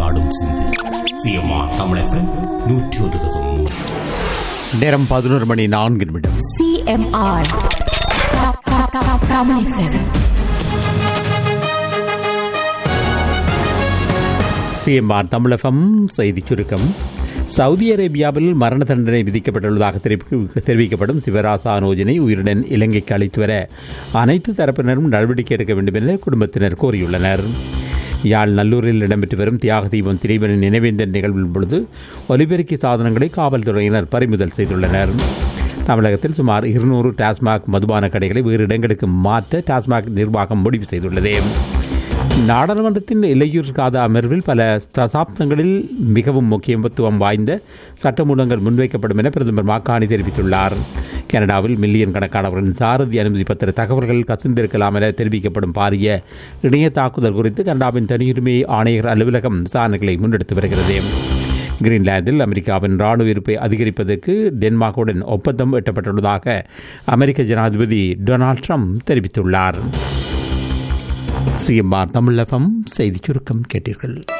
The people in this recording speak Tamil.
பாடும் சிந்து சிஎம்ஆர் தமிழகம் நூற்றி ஒரு தசம் மூன்று நேரம் பதினோரு மணி நான்கு நிமிடம் CMR. Top, top, top, Tamil FM. CMR Tamilagam செய்திச் சுருக்கம் சவுதி அரேபியாவில் மரண தண்டனை விதிக்கப்பட்டுள்ளதாக தெரிவிக்க- தெரிவிக்கப்படும் சிவராசா அனோஜனை உயிருடன் இலங்கைக்கு அழைத்து வர அனைத்து தரப்பினரும் நடவடிக்கை எடுக்க வேண்டும் என குடும்பத்தினர் கோரியுள்ளனர் யாழ் நல்லூரில் இடம்பெற்று வரும் தியாக தீபம் திரைவனின் நினைவேந்தல் நிகழ்வின் பொழுது ஒலிபெருக்கி சாதனங்களை காவல்துறையினர் பறிமுதல் செய்துள்ளனர் தமிழகத்தில் சுமார் இருநூறு டாஸ்மாக் மதுபான கடைகளை வேறு இடங்களுக்கு மாற்ற டாஸ்மாக் நிர்வாகம் முடிவு செய்துள்ளது நாடாளுமன்றத்தின் இலையூர் காத அமர்வில் பல தசாப்தங்களில் மிகவும் முக்கியத்துவம் வாய்ந்த சட்டமூலங்கள் முன்வைக்கப்படும் என பிரதமர் மாக்காணி தெரிவித்துள்ளார் கனடாவில் மில்லியன் கணக்கானவர்களின் சாரதி அனுமதி பத்திர தகவல்கள் கசிந்திருக்கலாம் என தெரிவிக்கப்படும் பாரிய இணைய தாக்குதல் குறித்து கனடாவின் தனியுரிமை ஆணையர் அலுவலகம் விசாரணைகளை முன்னெடுத்து வருகிறது கிரீன்லாந்தில் அமெரிக்காவின் ராணுவ இருப்பை அதிகரிப்பதற்கு டென்மார்க்குடன் ஒப்பந்தம் எட்டப்பட்டுள்ளதாக அமெரிக்க ஜனாதிபதி டொனால்ட் ட்ரம்ப் தெரிவித்துள்ளார் சிஎம்ஆர் தமிழகம் செய்திச் சுருக்கம் கேட்டீர்கள்